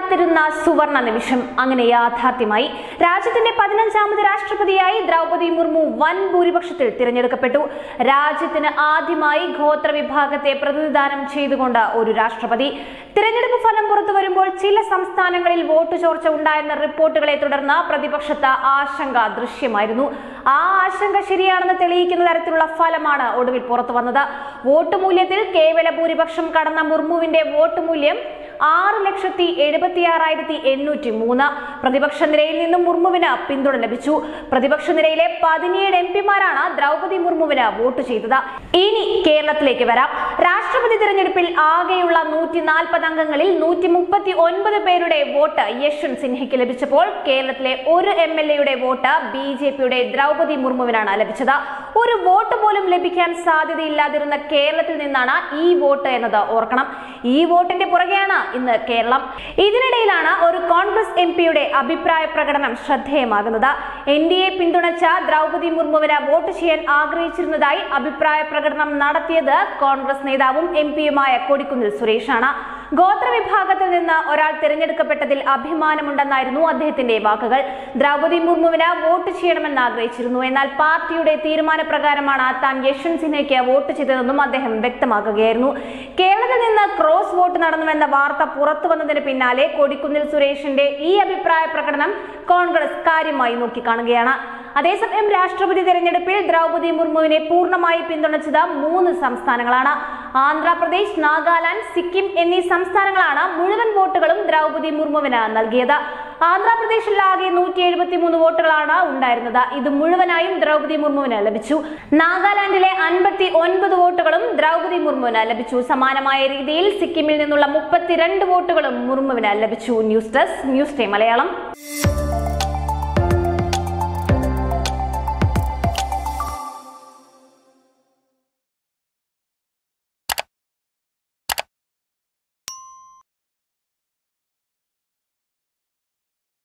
കാത്തിരുന്ന സുവർണ നിമിഷം അങ്ങനെ യാഥാർത്ഥ്യമായി രാജ്യത്തിന്റെ പതിനഞ്ചാമത് രാഷ്ട്രപതിയായി ദ്രൗപദി മുർമു വൻ ഭൂരിപക്ഷത്തിൽ തിരഞ്ഞെടുക്കപ്പെട്ടു രാജ്യത്തിന് ആദ്യമായി ഗോത്ര വിഭാഗത്തെ പ്രതിനിധാനം ചെയ്തുകൊണ്ട് ഒരു രാഷ്ട്രപതി തിരഞ്ഞെടുപ്പ് ഫലം പുറത്തു വരുമ്പോൾ ചില സംസ്ഥാനങ്ങളിൽ വോട്ട് ചോർച്ച ഉണ്ടായെന്ന റിപ്പോർട്ടുകളെ തുടർന്ന് പ്രതിപക്ഷത്ത് ആശങ്ക ദൃശ്യമായിരുന്നു ആ ആശങ്ക ശരിയാണെന്ന് തെളിയിക്കുന്ന തരത്തിലുള്ള ഫലമാണ് ഒടുവിൽ പുറത്തു വന്നത് വോട്ട് മൂല്യത്തിൽ കേവല ഭൂരിപക്ഷം കടന്ന മുർമുവിന്റെ വോട്ട് മൂല്യം ആറ് ലക്ഷത്തി എഴുപത്തി ആറായിരത്തി എണ്ണൂറ്റി മൂന്ന് പ്രതിപക്ഷ നിരയിൽ നിന്നും മുർമുവിന് പിന്തുണ ലഭിച്ചു പ്രതിപക്ഷ നിരയിലെ പതിനേഴ് എം പിമാരാണ് ദ്രൗപദി മുർമുവിന് വോട്ട് ചെയ്തത് ഇനി കേരളത്തിലേക്ക് വരാം രാഷ്ട്രപതി തിരഞ്ഞെടുപ്പിൽ ആകെയുള്ള നൂറ്റി നാൽപ്പത് അംഗങ്ങളിൽ നൂറ്റി മുപ്പത്തി ഒൻപത് പേരുടെ വോട്ട് യശ്വന്ത് സിൻഹയ്ക്ക് ലഭിച്ചപ്പോൾ കേരളത്തിലെ ഒരു എം എൽ എയുടെ വോട്ട് ബി ജെ പിയുടെ ദ്രൗപദി മുർമുവിനാണ് ലഭിച്ചത് ഒരു വോട്ട് പോലും ലഭിക്കാൻ സാധ്യതയില്ലാതിരുന്ന കേരളത്തിൽ നിന്നാണ് ഈ വോട്ട് എന്നത് ഓർക്കണം ഈ വോട്ടിന്റെ പുറകെയാണ് ഇന്ന് കേരളം ഇതിനിടയിലാണ് ഒരു കോൺഗ്രസ് എം പിയുടെ അഭിപ്രായ പ്രകടനം ശ്രദ്ധേയമാകുന്നത് എൻ ഡി എ പിന്തുണച്ച ദ്രൗപദി മുർമുവിന് വോട്ട് ചെയ്യാൻ ആഗ്രഹിച്ചിരുന്നതായി അഭിപ്രായ പ്രകടനം നടത്തിയത് കോൺഗ്രസ് നേതാവും എം പിയുമായ കൊടിക്കുന്നിൽ സുരേഷാണ് ഗോത്ര വിഭാഗത്തിൽ നിന്ന് ഒരാൾ തിരഞ്ഞെടുക്കപ്പെട്ടതിൽ അഭിമാനമുണ്ടെന്നായിരുന്നു അദ്ദേഹത്തിന്റെ വാക്കുകൾ ദ്രൗപദി മുർമുവിന് വോട്ട് ചെയ്യണമെന്ന് ആഗ്രഹിച്ചിരുന്നു എന്നാൽ പാർട്ടിയുടെ തീരുമാനപ്രകാരമാണ് താൻ യശ്വന്ത് സിൻഹയ്ക്ക് വോട്ട് ചെയ്തതെന്നും അദ്ദേഹം വ്യക്തമാക്കുകയായിരുന്നു കേരളത്തിൽ നിന്ന് ക്രോസ് വോട്ട് നടന്നുവെന്ന വാർത്ത പുറത്തു വന്നതിന് പിന്നാലെ കൊടിക്കുന്നിൽ സുരേഷിന്റെ ഈ അഭിപ്രായ പ്രകടനം കോൺഗ്രസ് കാര്യമായി നോക്കിക്കാണുകയാണ് അതേസമയം രാഷ്ട്രപതി തെരഞ്ഞെടുപ്പിൽ ദ്രൗപദി മുർമുവിനെ പൂർണ്ണമായി പിന്തുണച്ചത് മൂന്ന് സംസ്ഥാനങ്ങളാണ് ആന്ധ്രാപ്രദേശ് നാഗാലാൻഡ് സിക്കിം എന്നീ സംസ്ഥാനങ്ങളാണ് മുഴുവൻ വോട്ടുകളും ദ്രൗപദി മുർമുവിന് നൽകിയത് ആന്ധ്രാപ്രദേശിൽ ആകെ നൂറ്റി എഴുപത്തി മൂന്ന് വോട്ടുകളാണ് ഉണ്ടായിരുന്നത് ഇത് മുഴുവനായും ദ്രൗപദി മുർമുവിന് ലഭിച്ചു നാഗാലാൻഡിലെ അൻപത്തി ഒൻപത് വോട്ടുകളും ദ്രൗപദി മുർമുവിന് ലഭിച്ചു സമാനമായ രീതിയിൽ സിക്കിമിൽ നിന്നുള്ള മുപ്പത്തിരണ്ട് വോട്ടുകളും മുർമുവിന് ലഭിച്ചു news desk news time Malayalam